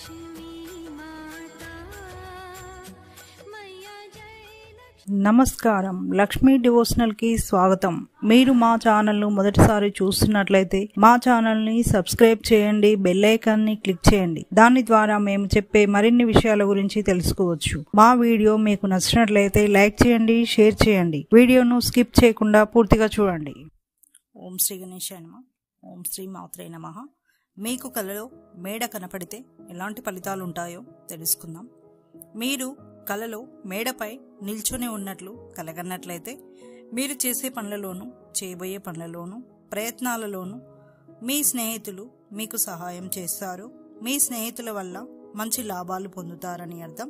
लक्ष्मी माता मैया जय నమస్కారం లక్ష్మీ డివోషనల్ కి స్వాగతం మీరు మా ఛానల్ ను మొదటిసారి చూస్తున్నట్లయితే మా ఛానల్ ని సబ్స్క్రైబ్ చేయండి బెల్ ఐకాన్ ని క్లిక్ చేయండి దాని ద్వారా మేము చెప్పే మరిన్ని విషయాల గురించి తెలుసుకోవచ్చు మా వీడియో మీకు నచ్చినట్లయితే లైక్ చేయండి షేర్ చేయండి వీడియోను స్కిప్ చేయకుండా పూర్తిగా చూడండి ఓం శ్రీ గణేశాయ నమ ఓం శ్రీ మాత్రే నమ మీకు కలలో మేడ కనపడితే ఎలాంటి ఫలితాలు ఉంటాయో తెలుసుకుందాం మీరు కలలో మేడపై నిల్చొని ఉన్నట్లు కలగన్నట్లయితే మీరు చేసే పనులలోనూ చేయబోయే పనులలోనూ ప్రయత్నాలలోనూ మీ స్నేహితులు మీకు సహాయం చేస్తారు మీ స్నేహితుల వల్ల మంచి లాభాలు పొందుతారని అర్థం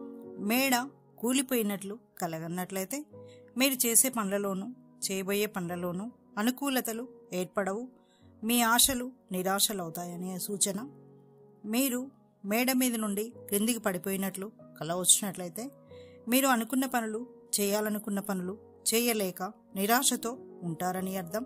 మేడ కూలిపోయినట్లు కలగన్నట్లయితే మీరు చేసే పనులలోనూ చేయబోయే పనులలోనూ అనుకూలతలు ఏర్పడవు మీ ఆశలు నిరాశలవుతాయనే సూచన మీరు మేడ మీద నుండి క్రిందికి పడిపోయినట్లు కల వచ్చినట్లయితే మీరు అనుకున్న పనులు చేయాలనుకున్న పనులు చేయలేక నిరాశతో ఉంటారని అర్థం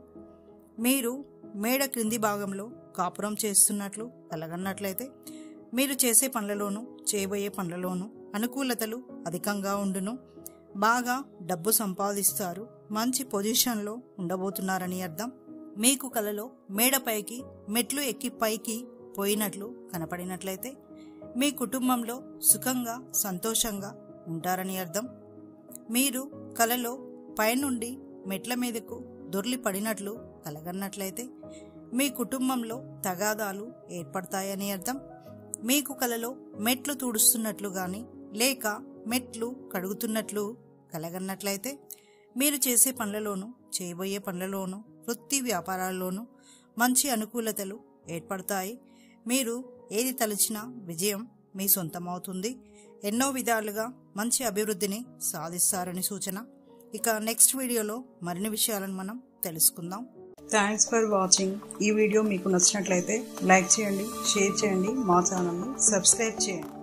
మీరు మేడ క్రింది భాగంలో కాపురం చేస్తున్నట్లు కలగన్నట్లయితే మీరు చేసే పనులలోనూ చేయబోయే పనులలోనూ అనుకూలతలు అధికంగా ఉండును బాగా డబ్బు సంపాదిస్తారు మంచి పొజిషన్లో ఉండబోతున్నారని అర్థం మీకు కలలో మేడపైకి మెట్లు ఎక్కి పైకి పోయినట్లు కనపడినట్లయితే మీ కుటుంబంలో సుఖంగా సంతోషంగా ఉంటారని అర్థం మీరు కలలో పైనుండి మెట్ల మీదకు దొర్లి పడినట్లు కలగన్నట్లయితే మీ కుటుంబంలో తగాదాలు ఏర్పడతాయని అర్థం మీకు కలలో మెట్లు తుడుస్తున్నట్లు గాని లేక మెట్లు కడుగుతున్నట్లు కలగన్నట్లయితే మీరు చేసే పనులలోనూ చేయబోయే పనులలోనూ వృత్తి వ్యాపారాల్లోనూ మంచి అనుకూలతలు ఏర్పడతాయి మీరు ఏది తలచినా విజయం మీ సొంతమవుతుంది ఎన్నో విధాలుగా మంచి అభివృద్ధిని సాధిస్తారని సూచన ఇక నెక్స్ట్ వీడియోలో మరిన్ని విషయాలను మనం తెలుసుకుందాం థ్యాంక్స్ ఫర్ వాచింగ్ ఈ వీడియో మీకు నచ్చినట్లయితే లైక్ చేయండి షేర్ చేయండి మా ఛానల్ని సబ్స్క్రైబ్ చేయండి